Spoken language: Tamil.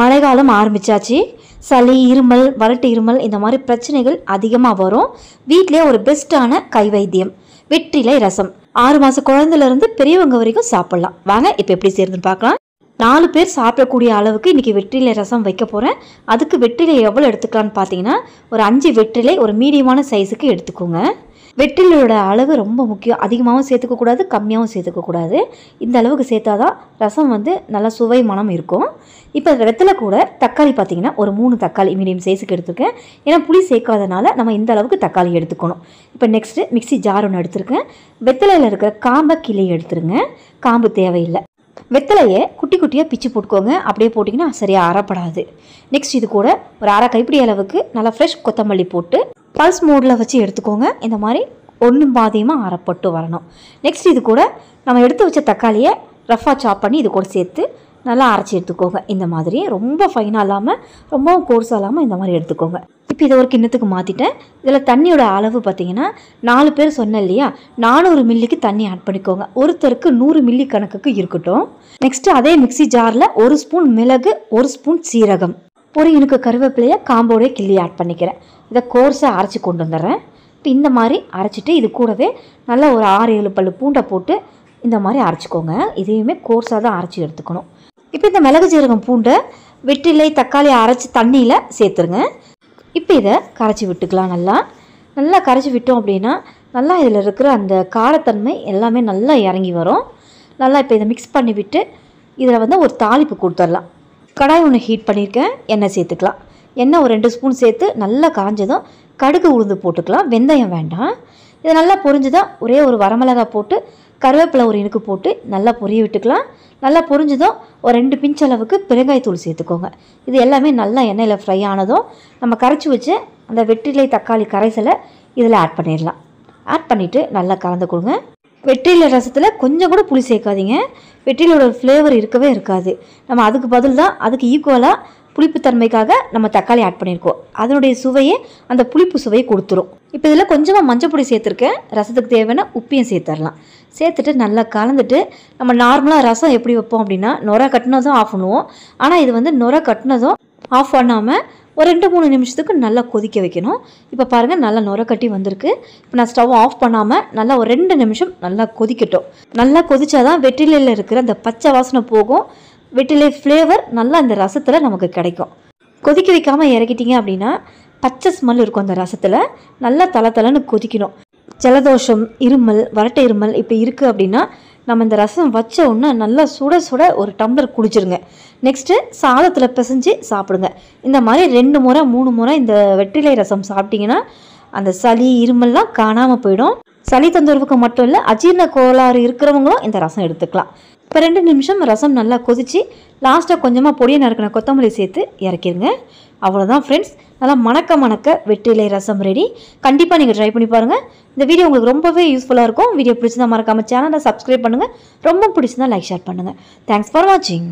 மழைக்காலம் ஆரம்பிச்சாச்சு சளி இருமல் வறட்டு இருமல் இந்த மாதிரி பிரச்சனைகள் அதிகமாக வரும் வீட்டிலே ஒரு பெஸ்ட்டான கை வைத்தியம் வெற்றிலை ரசம் ஆறு மாத குழந்தையிலேருந்து பெரியவங்க வரைக்கும் சாப்பிட்லாம் வாங்க இப்போ எப்படி செய்யறதுன்னு பார்க்கலாம் நாலு பேர் சாப்பிடக்கூடிய அளவுக்கு இன்றைக்கி வெற்றிலை ரசம் வைக்க போகிறேன் அதுக்கு வெற்றிலை எவ்வளோ எடுத்துக்கலான்னு பார்த்தீங்கன்னா ஒரு அஞ்சு வெற்றிலை ஒரு மீடியமான சைஸுக்கு எடுத்துக்கோங்க வெற்றிலையோட அளவு ரொம்ப முக்கியம் அதிகமாகவும் சேர்த்துக்க கூடாது கம்மியாகவும் சேர்த்துக்க கூடாது இந்த அளவுக்கு சேர்த்தா தான் ரசம் வந்து நல்லா சுவை மனம் இருக்கும் இப்போ வெத்தலை கூட தக்காளி பார்த்தீங்கன்னா ஒரு மூணு தக்காளி மீடியம் சைஸுக்கு எடுத்துருக்கேன் ஏன்னா புளி சேர்க்காதனால நம்ம இந்த அளவுக்கு தக்காளி எடுத்துக்கணும் இப்போ நெக்ஸ்ட்டு மிக்ஸி ஜார் ஒன்று எடுத்திருக்கேன் வெத்தலையில் இருக்கிற காம்பை கிளி எடுத்துருங்க காம்பு தேவையில்லை வெத்தலையை குட்டி குட்டியாக பிச்சு போட்டுக்கோங்க அப்படியே போட்டிங்கன்னா சரியாக அறப்படாது நெக்ஸ்ட் இது கூட ஒரு அரை கைப்பிடி அளவுக்கு நல்லா ஃப்ரெஷ் கொத்தமல்லி போட்டு பல்ஸ் மோடில் வச்சு எடுத்துக்கோங்க இந்த மாதிரி ஒன்றும் பாதியமாக அரைப்பட்டு வரணும் நெக்ஸ்ட் இது கூட நம்ம எடுத்து வச்ச தக்காளியை ரஃபாக சாப் பண்ணி இது கூட சேர்த்து நல்லா அரைச்சி எடுத்துக்கோங்க இந்த மாதிரி ரொம்ப ஃபைனாக இல்லாமல் ரொம்பவும் கோர்ஸாக இல்லாமல் இந்த மாதிரி எடுத்துக்கோங்க இப்போ இதை ஒரு கிண்ணத்துக்கு மாற்றிட்டேன் இதில் தண்ணியோட அளவு பார்த்தீங்கன்னா நாலு பேர் சொன்னேன் இல்லையா நானூறு மில்லிக்கு தண்ணி ஆட் பண்ணிக்கோங்க ஒருத்தருக்கு நூறு மில்லி கணக்குக்கு இருக்கட்டும் நெக்ஸ்ட்டு அதே மிக்ஸி ஜாரில் ஒரு ஸ்பூன் மிளகு ஒரு ஸ்பூன் சீரகம் ஒரு இனுக்கு கருவேப்பிலையை காம்போடே கிள்ளி ஆட் பண்ணிக்கிறேன் இதை கோர்ஸாக அரைச்சி கொண்டு வந்துடுறேன் இப்போ இந்த மாதிரி அரைச்சிட்டு இது கூடவே நல்லா ஒரு ஆறு ஏழு பல்லு பூண்டை போட்டு இந்த மாதிரி அரைச்சிக்கோங்க இதையுமே கோர்ஸாக தான் அரைச்சி எடுத்துக்கணும் இப்போ இந்த மிளகு சீரகம் பூண்டை வெற்றிலை தக்காளி அரைச்சி தண்ணியில் சேர்த்துருங்க இப்போ இதை கரைச்சி விட்டுக்கலாம் நல்லா நல்லா கரைச்சி விட்டோம் அப்படின்னா நல்லா இதில் இருக்கிற அந்த காரத்தன்மை எல்லாமே நல்லா இறங்கி வரும் நல்லா இப்போ இதை மிக்ஸ் பண்ணி விட்டு இதில் வந்து ஒரு தாளிப்பு கொடுத்துடலாம் கடாய் ஒன்று ஹீட் பண்ணியிருக்கேன் எண்ணெய் சேர்த்துக்கலாம் எண்ணெய் ஒரு ரெண்டு ஸ்பூன் சேர்த்து நல்லா காஞ்சதும் கடுகு உளுந்து போட்டுக்கலாம் வெந்தயம் வேண்டாம் இது நல்லா பொரிஞ்சுதான் ஒரே ஒரு வரமிளகாய் போட்டு கருவேப்பிலை ஒரு இனுக்கு போட்டு நல்லா பொரிய விட்டுக்கலாம் நல்லா பொரிஞ்சதும் ஒரு ரெண்டு பிஞ்ச் அளவுக்கு பெருங்காயத்தூள் சேர்த்துக்கோங்க இது எல்லாமே நல்லா எண்ணெயில் ஃப்ரை ஆனதும் நம்ம கரைச்சி வச்சு அந்த வெற்றிலை தக்காளி கரைசலை இதில் ஆட் பண்ணிடலாம் ஆட் பண்ணிவிட்டு நல்லா கலந்து கொடுங்க வெற்றிலை ரசத்தில் கொஞ்சம் கூட புளி சேர்க்காதீங்க வெற்றிலையோட ஃப்ளேவர் இருக்கவே இருக்காது நம்ம அதுக்கு பதில் தான் அதுக்கு ஈக்குவலாக புளிப்புத்தன்மைக்காக நம்ம தக்காளி ஆட் பண்ணியிருக்கோம் அதனுடைய சுவையே அந்த புளிப்பு சுவையை கொடுத்துரும் இப்போ இதில் கொஞ்சமாக மஞ்சள் பொடி சேர்த்துருக்கேன் ரசத்துக்கு தேவையான உப்பையும் சேர்த்துடலாம் சேர்த்துட்டு நல்லா கலந்துட்டு நம்ம நார்மலாக ரசம் எப்படி வைப்போம் அப்படின்னா நுர கட்டினதும் ஆஃப் பண்ணுவோம் ஆனால் இது வந்து நுர கட்டினதும் ஆஃப் பண்ணாமல் ஒரு ரெண்டு மூணு நிமிஷத்துக்கு நல்லா கொதிக்க வைக்கணும் இப்போ பாருங்கள் நல்லா நுர கட்டி வந்திருக்கு இப்போ நான் ஸ்டவ் ஆஃப் பண்ணாமல் நல்லா ஒரு ரெண்டு நிமிஷம் நல்லா கொதிக்கட்டும் நல்லா கொதிச்சாதான் வெற்றிலையில் இருக்கிற அந்த பச்சை வாசனை போகும் வெற்றிலை ஃப்ளேவர் நல்லா இந்த ரசத்தில் நமக்கு கிடைக்கும் கொதிக்க வைக்காமல் இறக்கிட்டீங்க அப்படின்னா பச்சை ஸ்மெல் இருக்கும் அந்த ரசத்தில் நல்லா தலை தலைன்னு கொதிக்கணும் ஜலதோஷம் இருமல் வறட்டை இருமல் இப்படி இருக்குது அப்படின்னா நம்ம இந்த ரசம் வச்ச உடனே நல்லா சுட சுட ஒரு டம்ளர் குடிச்சிருங்க நெக்ஸ்ட்டு சாதத்தில் பிசைஞ்சு சாப்பிடுங்க இந்த மாதிரி ரெண்டு முறை மூணு முறை இந்த வெற்றிலை ரசம் சாப்பிட்டீங்கன்னா அந்த சளி இருமல்லாம் காணாமல் போயிடும் சளி தொந்தரவுக்கு மட்டும் இல்லை அஜீரண கோளாறு இருக்கிறவங்களும் இந்த ரசம் எடுத்துக்கலாம் இப்போ ரெண்டு நிமிஷம் ரசம் நல்லா கொதிச்சு லாஸ்ட்டாக கொஞ்சமாக பொடியை நறுக்கின கொத்தமல்லி சேர்த்து இறக்கிருங்க அவ்வளோதான் ஃப்ரெண்ட்ஸ் நல்லா மணக்க மணக்க வெற்றிலை ரசம் ரெடி கண்டிப்பாக நீங்கள் ட்ரை பண்ணி பாருங்கள் இந்த வீடியோ உங்களுக்கு ரொம்பவே யூஸ்ஃபுல்லாக இருக்கும் வீடியோ பிடிச்சிருந்தா மறக்காம சேனலை சப்ஸ்கிரைப் பண்ணுங்கள் ரொம்ப பிடிச்சிருந்தா லைக் ஷேர் பண்ணுங்கள் தேங்க்ஸ் ஃபார் வாட்சிங்